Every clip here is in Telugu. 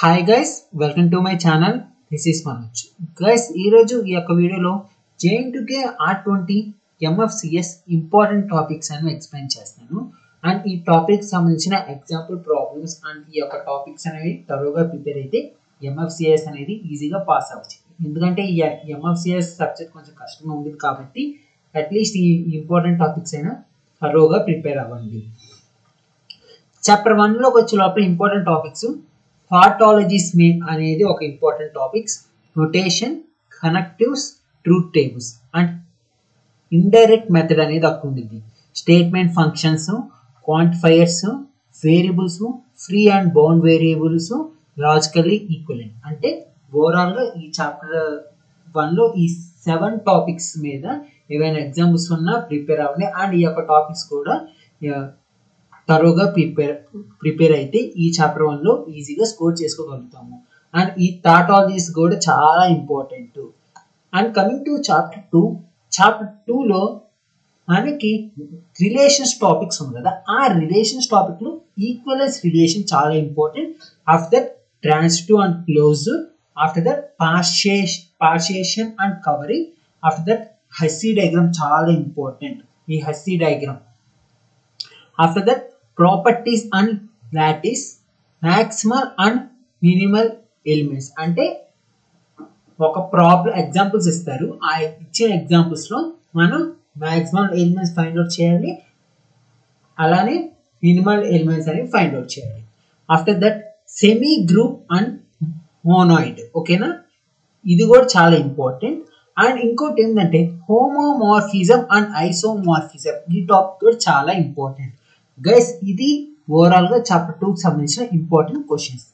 hi guys welcome to my channel this is Manoj guys ఈరోజు ఈ యొక్క వీడియోలో JNTUK R twenty MFCS important topics అని ఎక్స్ప్లెయిన్ చేస్తాను అండ్ ఈ టాపిక్ సంబంధించిన ఎగ్జాంపుల్ ప్రాబ్లమ్స్ అండ్ ఈ యొక్క టాపిక్స్ అనేవి తరువుగా ప్రిపేర్ అయితే ఎంఎఫ్సిఎస్ అనేది ఈజీగా పాస్ అవ్వచ్చు ఎందుకంటే ఈ ఎంఎఫ్సిఎస్ సబ్జెక్ట్ కొంచెం కష్టంగా ఉంటుంది కాబట్టి అట్లీస్ట్ ఈ ఇంపార్టెంట్ టాపిక్స్ అయినా తరువుగా ప్రిపేర్ అవ్వండి చాప్టర్ వన్లోకి వచ్చే లోపల ఇంపార్టెంట్ టాపిక్స్ పార్టాలజీస్ మే అనేది ఒక important topics notation connectives truth tables and indirect method అనేది ఒక ఉండింది statement functions quantifiers variables free and bound variables logically equivalent అంటే ఓవరాల్గా ఈ చాప్టర్ వన్లో ఈ సెవెన్ టాపిక్స్ మీద ఏవైనా ఎగ్జాంపుల్స్ ఉన్నా ప్రిపేర్ అవ్వండి అండ్ ఈ యొక్క టాపిక్స్ కూడా తరువుగా ప్రిపేర్ ప్రిపేర్ అయితే ఈ చాప్టర్ వన్లో ఈజీగా స్కోర్ చేసుకోగలుగుతాము అండ్ ఈ థాటాలజీస్ కూడా చాలా important and coming to chapter two chapter టూలో మనకి రిలేషన్స్ టాపిక్స్ ఉంది కదా ఆ రిలేషన్స్ టాపిక్లో ఈక్వలెన్స్ రిలేషన్ చాలా important after that transitive and close after that partition partition and covering after that Hasse diagram చాలా ఇంపార్టెంట్ ఈ Hasse diagram after that properties and lattice maximal and minimal elements అంటే ఒక ప్రాబ్లం ఎగ్జాంపుల్స్ ఇస్తారు ఆ ఇచ్చిన ఎగ్జాంపుల్స్లో మనం మ్యాక్సిమం ఎలిమెంట్స్ ఫైండ్ అవుట్ చేయాలి అలానే మినిమల్ ఎలిమెంట్స్ అనేవి ఫైండ్ అవుట్ చేయాలి after that semigroup and monoid ఓకేనా ఇది కూడా చాలా ఇంపార్టెంట్ అండ్ ఇంకోటి ఏంటంటే హోమోమార్ఫిజం అండ్ ఐసోమార్ఫిజం ఈ టాపిక్ కూడా చాలా ఇంపార్టెంట్ గైస్ ఇది ఓవరాల్ గా చాప్టర్ టూకి సంబంధించిన important questions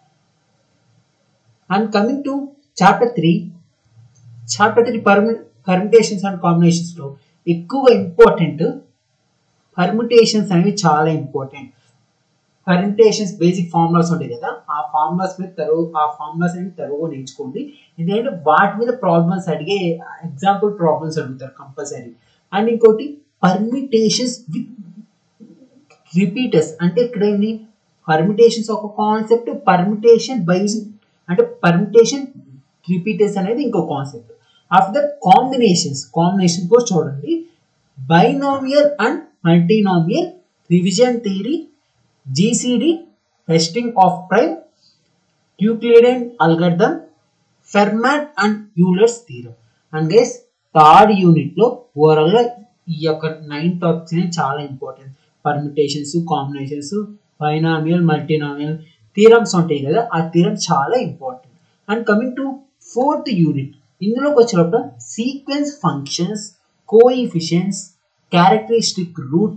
and coming to chapter three chapter three పర్మి పర్మిటేషన్స్ అండ్ కాంబినేషన్స్ లో ఎక్కువ ఇంపార్టెంట్ పర్మిటేషన్స్ అనేవి చాలా ఇంపార్టెంట్ పర్మిటేషన్స్ బేసిక్ ఫార్ములాస్ ఉంటాయి కదా ఆ ఫార్ములాస్ మీద తరువు ఆ ఫార్ములాస్ అనేవి తరువుగా నేర్చుకోండి ఎందుకంటే వాటి మీద ప్రాబ్లమ్స్ అడిగే ఎగ్జాంపుల్ ప్రాబ్లమ్స్ అడుగుతారు కంపల్సరీ అండ్ ఇంకోటి పర్మిటేషన్స్ విత్ రిపీటర్స్ అంటే ఇక్కడ ఏంటి పర్మిటేషన్స్ ఒక కాన్సెప్ట్ పర్మిటేషన్ బై అంటే పర్మిటేషన్ రిపీటర్స్ అనేది ఇంకో concept after that combinations combination కూడా చూడండి binomial and multinomial revision theory GCD testing of prime Euclidean algorithm Fermat and Euler's theorem and guys third యూనిట్లో ఓవరాల్గా ఈ యొక్క నైన్ టాపిక్స్ అనేవి చాలా important permutations combinations binomial multinomial theorems ఉంటాయి కదా ఆ థీరం చాలా important and coming to fourth unit ఇందులోకి వచ్చినప్పుడు sequence functions coefficients characteristic root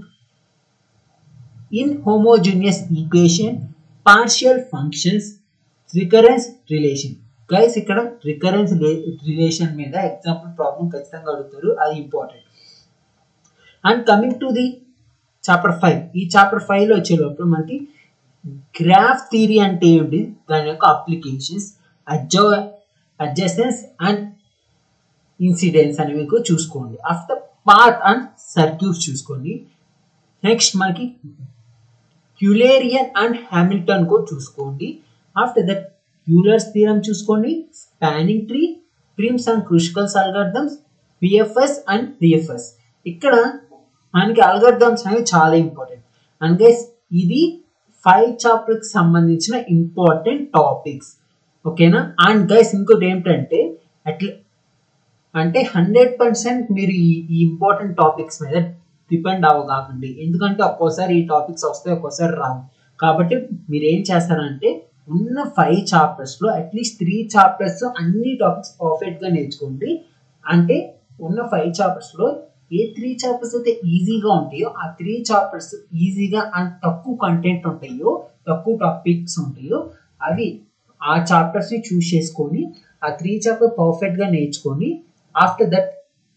in homogeneous equation partial functions recurrence relation guys ఇక్కడ రికరెన్స్ రిలేషన్ మీద ఎగ్జాంపుల్ ప్రాబ్లం ఖచ్చితంగా అడుగుతారు అది important and coming to the chapter five ఈ చాప్టర్ ఫైవ్లో వచ్చే లోపల మనకి గ్రాఫ్ థియరీ అంటే ఏమిటి దాని యొక్క అప్లికేషన్స్ అడ్జో అడ్జస్టెన్స్ అండ్ ఇన్సిడెంట్స్ అనేవి చూసుకోండి ఆఫ్టర్ పాత్ అండ్ సర్క్యూట్స్ చూసుకోండి నెక్స్ట్ మనకి క్యులేరియన్ అండ్ హ్యామిల్టన్ కూడా చూసుకోండి ఆఫ్టర్ దట్ యూలర్స్ థీరం చూసుకోండి spanning tree Prim's and Kruskal's algorithms BFS and DFS ఇక్కడ మనకి అల్గర్థమ్స్ అనేవి చాలా ఇంపార్టెంట్ అండ్ గైస్ ఇది ఫైవ్ చాప్టర్కి సంబంధించిన ఇంపార్టెంట్ టాపిక్స్ ఓకేనా అండ్ గైస్ ఇంకోటి ఏమిటంటే అట్లా అంటే హండ్రెడ్ పర్సెంట్ మీరు ఈ ఈ ఇంపార్టెంట్ టాపిక్స్ మీద డిపెండ్ అవ్వకండి ఎందుకంటే ఒక్కోసారి ఈ టాపిక్స్ వస్తాయి ఒక్కోసారి రావు కాబట్టి మీరు ఏం చేస్తారంటే ఉన్న ఫైవ్ చాప్టర్స్లో అట్లీస్ట్ త్రీ చాప్టర్స్ అన్ని టాపిక్స్ పర్ఫెక్ట్గా నేర్చుకోండి అంటే ఉన్న ఫైవ్ చాప్టర్స్లో ఏ త్రీ చాప్టర్స్ అయితే ఈజీగా ఉంటాయో ఆ త్రీ చాప్టర్స్ ఈజీగా అండ్ తక్కువ కంటెంట్ ఉంటాయో తక్కువ టాపిక్స్ ఉంటాయో అవి ఆ చాప్టర్స్ని చూస్ చేసుకొని ఆ త్రీ చాప్టర్ పర్ఫెక్ట్గా నేర్చుకొని ఆఫ్టర్ దట్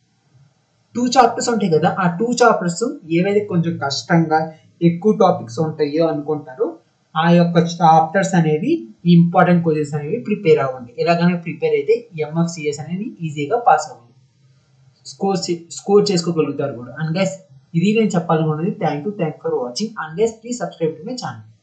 టూ చాప్టర్స్ ఉంటాయి కదా ఆ టూ చాప్టర్స్ ఏవైతే కొంచెం కష్టంగా ఎక్కువ టాపిక్స్ ఉంటాయో అనుకుంటారో ఆ యొక్క చాప్టర్స్ అనేవి ఇంపార్టెంట్ క్వశ్చన్స్ అనేవి ప్రిపేర్ అవ్వండి ఎలాగైనా ప్రిపేర్ అయితే ఎంఎఫ్సిఎస్ అనేది ఈజీగా పాస్ అవ్వండి స్కోర్ స్కోర్ చేసుకోగలుగుతారు కూడా అండ్ గైస్ ఇది నేను చెప్పాలనుకున్నది thank you thank for watching and guys please subscribe to my channel